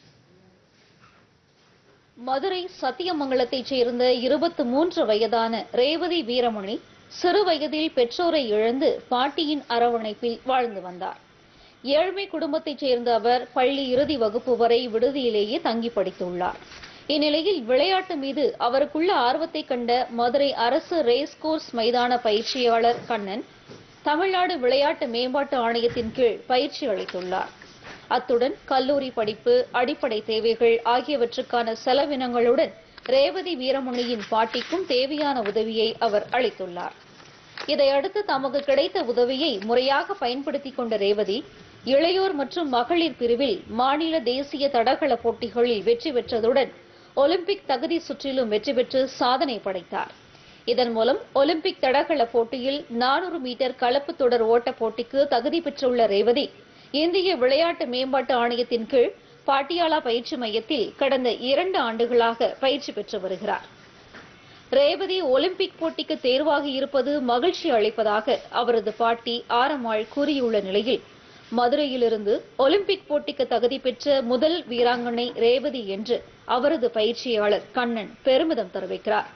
Speaker 2: மதுரை சத்தியமங்கலத்தைச் சேர்ந்த இருபத்து மூன்று வயதான ரேவதி வீரமணி சிறு வயதில் பெற்றோரை இழந்து பாட்டியின் அரவணைப்பில் வாழ்ந்து வந்தார் ஏழ்மை குடும்பத்தைச் சேர்ந்த அவர் பள்ளி இறுதி வகுப்பு வரை விடுதியிலேயே தங்கி படித்துள்ளார் இந்நிலையில் விளையாட்டு மீது அவருக்குள்ள ஆர்வத்தை கண்ட மதுரை அரசு ரேஸ் கோர்ஸ் மைதான பயிற்சியாளர் கண்ணன் தமிழ்நாடு விளையாட்டு மேம்பாட்டு ஆணையத்தின் கீழ் பயிற்சி அளித்துள்ளார் அத்துடன் கல்லூரி படிப்பு அடிப்படை தேவைகள் ஆகியவற்றுக்கான செலவினங்களுடன் ரேவதி வீரமணியின் பாட்டிக்கும் தேவையான உதவியை அவர் அளித்துள்ளார் இதையடுத்து தமக்கு கிடைத்த உதவியை முறையாக பயன்படுத்திக் கொண்ட ரேவதி இளையோர் மற்றும் மகளிர் பிரிவில் மாநில தேசிய தடகள போட்டிகளில் வெற்றி பெற்றதுடன் ஒலிம்பிக் தகுதி சுற்றிலும் வெற்றி பெற்று சாதனை படைத்தார் இதன் மூலம் ஒலிம்பிக் தடகள போட்டியில் நானூறு மீட்டர் கலப்பு தொடர் ஓட்டப் போட்டிக்கு தகுதி பெற்றுள்ள ரேவதி இந்திய விளையாட்டு மேம்பாட்டு ஆணையத்தின் கீழ் பாட்டியாலா பயிற்சி மையத்தில் கடந்த இரண்டு ஆண்டுகளாக பயிற்சி பெற்று வருகிறார் ரேவதி ஒலிம்பிக் போட்டிக்கு தேர்வாகி இருப்பது மகிழ்ச்சி அளிப்பதாக அவரது பாட்டி ஆரம்மாள் கூறியுள்ள நிலையில் மதுரையிலிருந்து ஒலிம்பிக் போட்டிக்கு தகுதி பெற்ற முதல் வீராங்கனை ரேவதி என்று அவரது பயிற்சியாளர் கண்ணன் பெருமிதம் தெரிவிக்கிறார்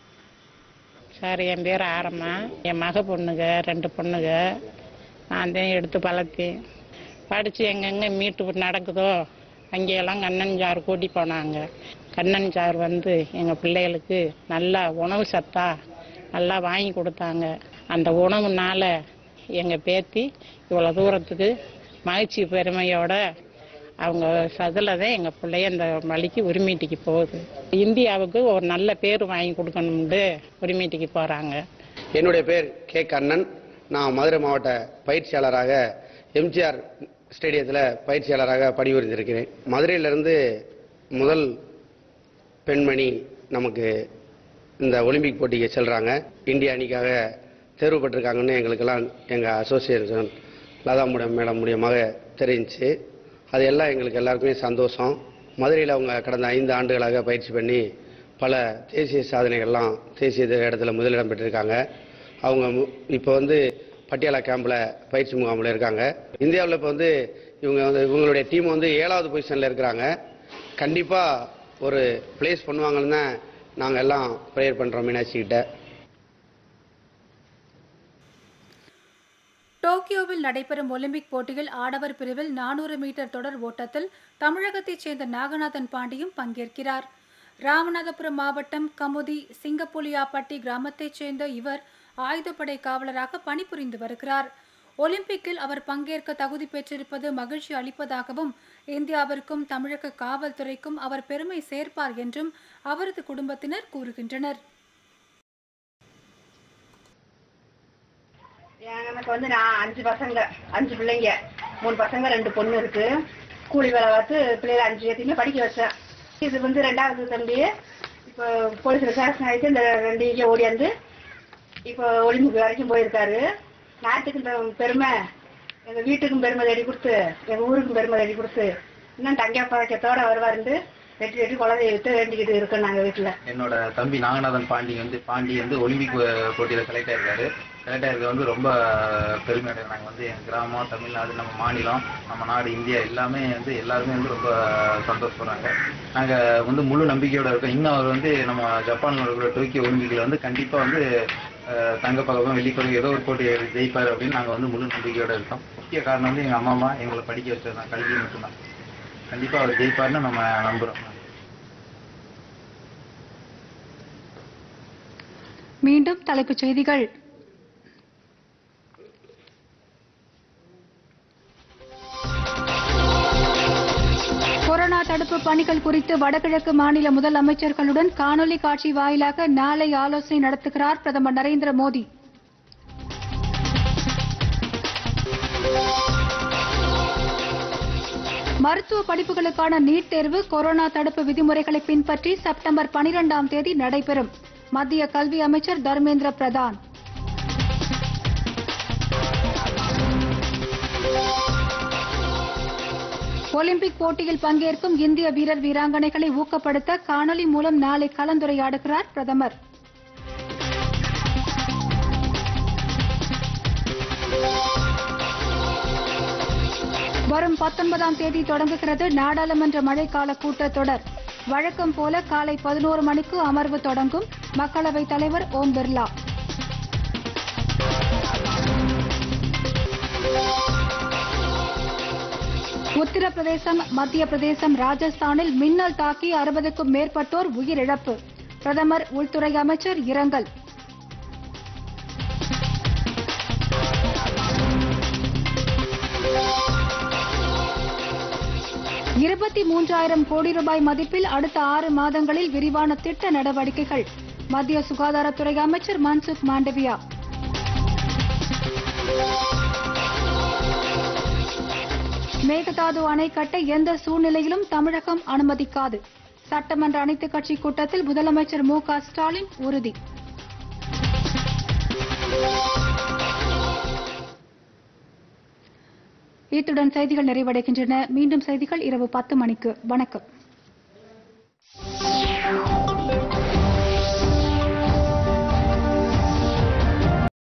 Speaker 8: சார் என் பேர் ஆரம்மா என் மக பொண்ணுங்க ரெண்டு பொண்ணுங்க நான் தான் எடுத்து வளர்த்தேன் படித்து எங்கெங்கே மீட்டு நடக்குதோ அங்கேயெல்லாம் கண்ணன் சார் கூட்டி போனாங்க கண்ணன் சார் வந்து எங்கள் பிள்ளைகளுக்கு நல்லா உணவு சத்தா நல்லா வாங்கி கொடுத்தாங்க அந்த உணவுனால எங்கள் பேத்தி இவ்வளோ தூரத்துக்கு மகிழ்ச்சி பெருமையோட அவங்க சதில் தான் எங்கள் பிள்ளைய இந்த வழிக்கு உரிமீட்டிக்கு போகுது இந்தியாவுக்கு ஒரு நல்ல பேர் வாங்கி கொடுக்கணும்னு உரிமீட்டிக்கு போகிறாங்க
Speaker 9: என்னுடைய பேர் கே கண்ணன் நான் மதுரை மாவட்ட பயிற்சியாளராக எம்ஜிஆர் ஸ்டேடியத்தில் பயிற்சியாளராக பணிபுரிந்திருக்கிறேன் மதுரையிலிருந்து முதல் பெண்மணி நமக்கு இந்த ஒலிம்பிக் போட்டிக்கு செல்றாங்க இந்திய அணிக்காக தேர்வு பெற்றிருக்காங்கன்னு எங்களுக்கெல்லாம் எங்கள் அசோசியேஷன் லதா மேடம் மேடம் மூலியமாக தெரிஞ்சுச்சு அது எல்லாம் எங்களுக்கு எல்லாருக்குமே சந்தோஷம் மதுரையில் அவங்க கடந்த ஐந்து ஆண்டுகளாக பயிற்சி பண்ணி பல தேசிய சாதனைகள்லாம் தேசிய இடத்துல முதலிடம் பெற்றிருக்காங்க அவங்க மு- இப்போ வந்து பட்டியாலா கேம்பில் பயிற்சி முகாமில் இருக்காங்க இந்தியாவில் இப்போ வந்து இவங்க வந்து இவங்களுடைய டீம் வந்து ஏழாவது பொசிஷனில் இருக்கிறாங்க கண்டிப்பாக ஒரு ப்ளேஸ் பண்ணுவாங்கன்னு தான் நாங்கள் எல்லாம் ப்ரேயர் பண்ணுறோம் மீனாட்சி கிட்ட
Speaker 1: டோக்கியோவில் நடைபெறும் ஒலிம்பிக் போட்டியில் ஆடவர் பிரிவில் நானூறு மீட்டர் தொடர் ஓட்டத்தில் தமிழகத்தைச் சேர்ந்த நாகநாதன் பாண்டியும் பங்கேற்கிறார் ராமநாதபுரம் மாவட்டம் கமுதி சிங்கப்புலியாப்பட்டி கிராமத்தைச் சேர்ந்த இவர் ஆயுதப்படை காவலராக பணிபுரிந்து வருகிறார் ஒலிம்பிக்கில் அவர் பங்கேற்க தகுதி பெற்றிருப்பது மகிழ்ச்சி அளிப்பதாகவும் இந்தியாவிற்கும் தமிழக காவல்துறைக்கும் அவர் பெருமை சேர்ப்பார் என்றும் அவரது குடும்பத்தினர் கூறுகின்றனர்
Speaker 10: எனக்கு வந்து நான் அஞ்சு பசங்க அஞ்சு பிள்ளைங்க மூணு பசங்க ரெண்டு பொண்ணு இருக்கு கூலி வேலை பார்த்து பிள்ளைகளை அஞ்சு பேத்தையுமே படிக்க வச்சேன் இது வந்து ரெண்டாவது தம்பி இப்போ போலீஸில் சேஷன் ஆகிட்டு இந்த ரெண்டு இங்கே ஓடியாந்து இப்போ ஒலிம்பிக் வரைக்கும் போயிருக்காரு நாட்டுக்கும் பெ- பெருமை எங்கள் வீட்டுக்கும் பெருமை தேடி கொடுத்து எங்கள் ஊருக்கும் பெருமை தேடி கொடுத்து இன்னும் தங்க பழக்கத்தோட வருவாருன்னு வெட்டி வெட்டி குழந்தைய விட்டு வேண்டிக்கிட்டு இருக்கோம் நாங்கள் வீட்டில்
Speaker 11: என்னோட தம்பி நாகநாதன் பாண்டி வந்து பாண்டி வந்து ஒலிம்பிக் அஹ், போட்டியில செலக்ட் ஆயிருக்காரு செலக்ட் ஆகிறது வந்து ரொம்ப பெருமை அடைகிறோம் நாங்கள் வந்து எங்கள் கிராமம் தமிழ்நாடு நம்ம மாநிலம் நம்ம நாடு இந்தியா எல்லாமே வந்து எல்லாருமே வந்து ரொம்ப சந்தோஷப்படுறாங்க நாங்கள் வந்து முழு நம்பிக்கையோட இருக்கோம் இன்னும் அவர் வந்து நம்ம ஜப்பானில் இருக்கிற டோக்கியோ ஒலிம்பிக்கில் வந்து கண்டிப்பாக வந்து அஹ், தங்கப்பதக்கம் வெள்ளிப்பதக்கம் ஏதோ ஒரு போட்டி ஜெயிப்பார் அப்படின்னு நாங்கள் வந்து முழு நம்பிக்கையோட இருக்கோம் முக்கிய காரணம் வந்து எங்கள் அம்மா அம்மா எங்களை படிக்க வச்சது தான் கல்வி மட்டும்தான் கண்டிப்பாக அவர் ஜெயிப்பார்னு நம்ம நம்புகிறோம்
Speaker 1: மீண்டும் தலைப்புச் செய்திகள் கொரோனா தடுப்பு பணிகள் குறித்து வடகிழக்கு மாநில முதலமைச்சர்களுடன் காணொலி காட்சி வாயிலாக நாளை ஆலோசனை நடத்துகிறார் பிரதமர் நரேந்திர மோடி மருத்துவ படிப்புகளுக்கான நீட் தேர்வு கொரோனா தடுப்பு விதிமுறைகளை பின்பற்றி செப்டம்பர் 12ஆம் தேதி நடைபெறும் மத்திய கல்வி அமைச்சர் தர்மேந்திர பிரதான் ஒலிம்பிக் போட்டியில் பங்கேற்கும் இந்திய வீரர் வீராங்கனைகளை ஊக்கப்படுத்த காணொலி மூலம் நாளை கலந்துரையாடுகிறார் பிரதமர் வரும் 19ஆம் தேதி தொடங்குகிறது நாடாளுமன்ற மழைக்கால கூட்டத்தொடர் வழக்கம் போல காலை பதினோரு மணிக்கு அமர்வு தொடங்கும் மக்களவைத் தலைவர் ஓம் பிர்லா உத்தரப்பிரதேசம் மத்திய பிரதேசம் ராஜஸ்தானில் மின்னல் தாக்கி அறுபதுக்கும் மேற்பட்டோர் உயிரிழப்பு பிரதமர் உள்துறை அமைச்சர் இரங்கல் இருபத்தி மூன்றாயிரம் கோடி ரூபாய் மதிப்பில் அடுத்த ஆறு மாதங்களில் விரிவான திட்ட நடவடிக்கைகள் மத்திய சுகாதாரத்துறை அமைச்சர் மன்சுக் மாண்டவியா மேகதாது அணை கட்ட எந்த சூழ்நிலையிலும் தமிழகம் அனுமதிக்காது சட்டமன்ற அனைத்துக் கட்சி கூட்டத்தில் முதலமைச்சர் மு க ஸ்டாலின் உறுதி இத்துடன் செய்திகள் நிறைவடைகின்றன மீண்டும் செய்திகள் இரவு பத்து மணிக்கு வணக்கம்